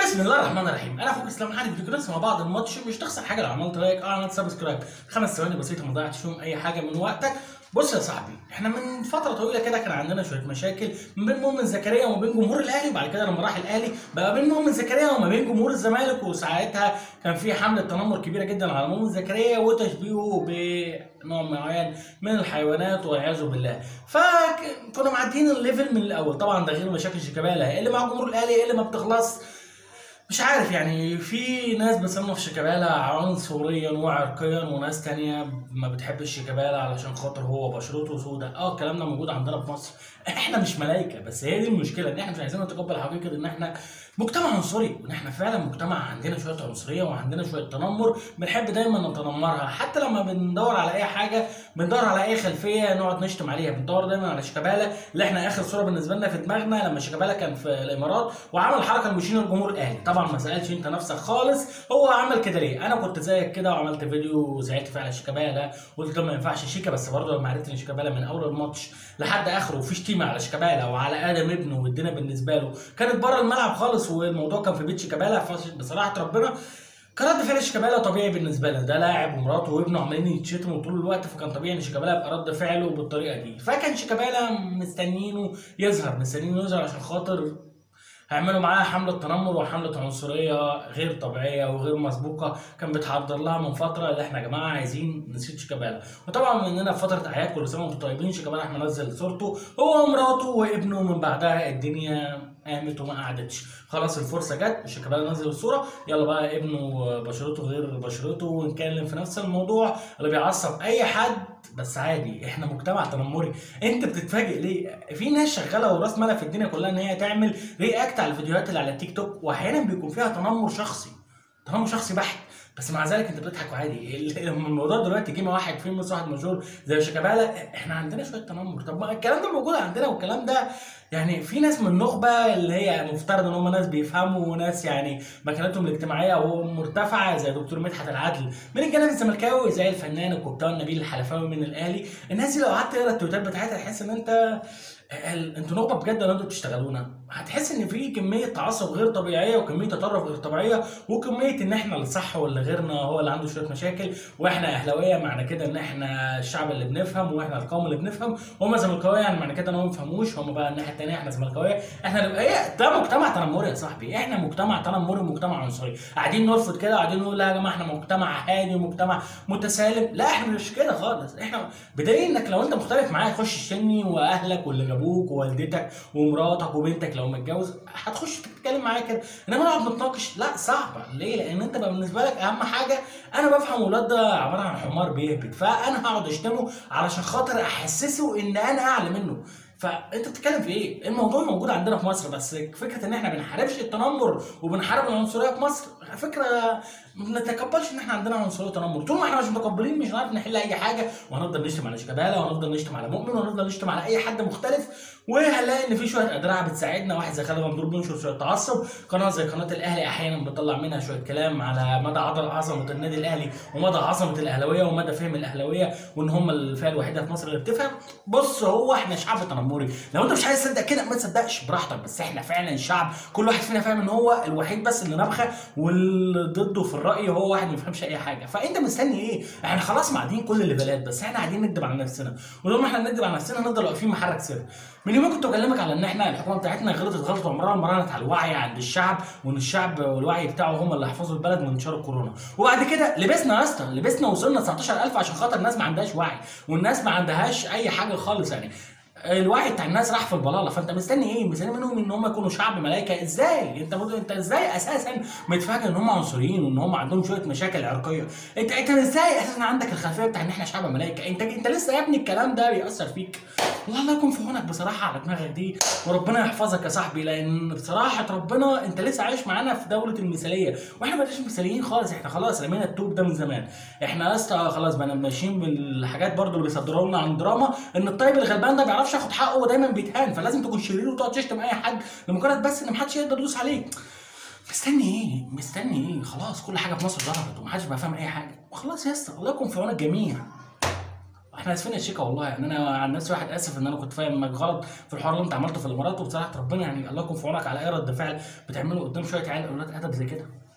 بسم الله الرحمن الرحيم انا اخوك اسلام حامد فيديو مع بعض الماتش مش تخسر حاجه لو عملت لايك او عملت سبسكرايب خمس ثواني بسيطه ما ضيعتش فيهم اي حاجه من وقتك بص يا صاحبي احنا من فتره طويله كده كان عندنا شويه مشاكل ما بين مؤمن زكريا وما بين جمهور الاهلي وبعد كده لما راح الاهلي بقى بين مؤمن زكريا وما بين جمهور الزمالك وساعتها كان في حمله تنمر كبيره جدا على مؤمن زكريا وتشبيهه بنوع معين من الحيوانات والعياذ بالله فكنا معديين الليفل من الاول طبعا ده غير مشاكل شيكابالا اللي مع جمهور الاهلي اللي ما بتخلص مش عارف يعني في ناس بتصنف شيكابالا عنصريا وعرقيا وناس تانية ما بتحبش شيكابالا علشان خاطر هو بشرته سوداء اه الكلام ده موجود عندنا في مصر احنا مش ملايكه بس هي دي المشكله ان احنا مش عايزين نتقبل حقيقه ان احنا مجتمع عنصري وان احنا فعلا مجتمع عندنا شويه عنصريه وعندنا شويه تنمر بنحب دايما نتنمرها حتى لما بندور على اي حاجه بندور على اي خلفيه نقعد نشتم عليها بندور دايما على شيكابالا اللي احنا اخر صوره بالنسبه لنا في دماغنا لما شيكابالا كان في الامارات وعمل حركه لمشين الجمهور الاهلي طبعا ما سالش انت نفسك خالص هو عمل كده ليه انا كنت زيك كده وعملت فيديو زعلت فيه على شيكابالا قلت له ما ينفعش شيكا بس برضه لما عرفت ان شيكابالا من اول الماتش لحد اخره وفي شتيمه على شيكابالا وعلى ادم ابنه والدنيا بالنسبه له كانت بره الملعب خالص والموضوع كان في بيت شيكابالا بصراحه ربنا كان رد فعل شيكابالا طبيعي بالنسبه لنا ده لاعب ومراته وابنه عمالين يتشتموا طول الوقت فكان طبيعي ان شيكابالا يبقى رد فعله بالطريقه دي فكان شيكابالا مستنيينه يظهر مستنيينه يظهر عشان خاطر هيعملوا معاها حملة تنمر وحملة عنصرية غير طبيعية وغير مسبوقة كان بيتحضر لها من فترة اللي احنا يا جماعة عايزين نسيت شيكابالا وطبعا مننا في فترة أعياد كل سنة وانتم طيبين شيكابالا احنا منزل صورته هو ومراته وابنه من بعدها الدنيا قامت وما قعدتش خلاص الفرصه جت شيكابالا نزل الصوره يلا بقى ابنه بشرته غير بشرته ونتكلم في نفس الموضوع اللي بيعصب اي حد بس عادي احنا مجتمع تنمري انت بتتفاجئ ليه في ناس شغاله وراس مالها في الدنيا كلها ان هي تعمل رياكت على الفيديوهات اللي على التيك توك واحيانا بيكون فيها تنمر شخصي تنمر شخصي بحت بس مع ذلك انت بتضحك عادي لما الموضوع دلوقتي جه مع واحد فيلم واحد مشهور زي شيكابالا احنا عندنا شويه تنمر طب ما الكلام ده موجود عندنا والكلام ده يعني في ناس من النخبه اللي هي مفترض ان هم ناس بيفهموا وناس يعني مكانتهم الاجتماعيه مرتفعه زي دكتور مدحت العدل من الجانب الزملكاوي زي الفنان الكابتن نبيل الحلفاوي من الاهلي الناس دي لو قعدت تقرا التويتات بتاعتها تحس ان انت انتوا نخبه بجد ولا انتوا بتشتغلونا؟ هتحس ان في كميه تعصب غير طبيعيه وكميه تطرف غير طبيعيه وكميه ان احنا اللي صح واللي غيرنا هو اللي عنده شويه مشاكل واحنا اهلاويه معنى كده ان احنا الشعب اللي بنفهم واحنا القوم اللي بنفهم هم زملكاويه يعني معنى كده ان هم ما بيفهموش هم بقى الناحيه الثانيه احنا زملكاويه احنا نبقى ايه ده مجتمع تنمري يا صاحبي احنا مجتمع تنمري ومجتمع عنصري قاعدين نرفض كده قاعدين نقول لا يا جماعه احنا مجتمع هادي ومجتمع متسالم لا احنا مش كده خالص احنا بدليل انك لو انت مختلف معايا خش شتمني واهلك واللي جابوك ووالدتك ومراتك وبنتك لو متجوز هتخش تتكلم معايا كده انما نقعد نتناقش لا صعبه ليه؟ لان انت بقى بالنسبه لك اهم حاجه انا بفهم ولاد ده عباره عن حمار بيهبط فانا هقعد اشتمه علشان خاطر احسسه ان انا اعلى منه فانت بتتكلم في ايه؟ الموضوع موجود عندنا في مصر بس فكره ان احنا بنحاربش التنمر وبنحارب العنصريه في مصر فكره ما بنتقبلش ان احنا عندنا عنصريه وتنمر، طول ما احنا مش متقبلين مش هنعرف نحل اي حاجه وهنفضل نشتم على شيكابالا وهنفضل نشتم على مؤمن وهنفضل نشتم على اي حد مختلف وهنلاقي ان في شويه ادراع بتساعدنا واحد زي خالد ممدوح بينشر شويه تعصب، قناه زي قناه الاهلي احيانا بتطلع منها شويه كلام على مدى عظمه النادي الاهلي ومدى عظمه الاهلاويه ومدى فهم الاهلاويه وان هم الفئه الوحيده في مصر اللي بتفهم، بص هو احنا شعب تنمري، لو انت مش عايز تصدق كده ما تصدقش براحتك بس احنا فعلا شعب كل واحد فينا فاهم ان هو الوحيد بس اللي نبخه واللي ضده في الراي هو واحد ما بيفهمش اي حاجه فانت مستني ايه احنا خلاص معديين كل الليفلات بس احنا قاعدين نكذب على نفسنا ولما احنا بنكذب على نفسنا نفضل واقفين محرك سر من يومين كنت بكلمك على ان احنا الحكومه بتاعتنا غلطت غلطه عمرها ما مرنت على الوعي عند الشعب وان الشعب والوعي بتاعه هم اللي حفظوا البلد من انتشار الكورونا وبعد كده لبسنا يا اسطى لبسنا وصلنا 19000 عشان خاطر الناس ما عندهاش وعي والناس ما عندهاش اي حاجه خالص يعني الوعي بتاع الناس راح في البلاله فانت مستني ايه؟ مستني منهم ان هم يكونوا شعب ملائكه ازاي؟ انت انت ازاي اساسا متفاجئ ان هم عنصريين وان هم عندهم شويه مشاكل عرقيه؟ انت انت ازاي اساسا عندك الخلفيه بتاع ان احنا شعب ملائكه؟ انت انت لسه يا ابني الكلام ده بيأثر فيك والله الله يكون في عونك بصراحه على دماغك دي وربنا يحفظك يا صاحبي لان بصراحه ربنا انت لسه عايش معانا في دوله المثاليه واحنا ما بقيناش مثاليين خالص احنا خلاص رمينا التوب ده من زمان احنا يا اسطى خلاص بقينا ماشيين بالحاجات برضو اللي بيصدروا لنا عن دراما ان الطيب الغلبان ده ما بيعرفش ياخد حقه ودايما بيتهان فلازم تكون شرير وتقعد تشتم اي حد لمجرد بس ان محدش يقدر يدوس عليك مستني ايه؟ مستني ايه؟ خلاص كل حاجه في مصر ضربت ومحدش بقى فاهم اي حاجه وخلاص يا اسطى الله يكون في عون الجميع احنا اسفين يا شيكا والله يعني انا عن نفسي واحد اسف ان انا كنت فاهمك غلط في الحوار اللي انت عملته في الامارات وبصراحه ربنا يعني الله يكون في عونك على اي رد فعل بتعمله قدام شويه عيال اولاد ادب زي كده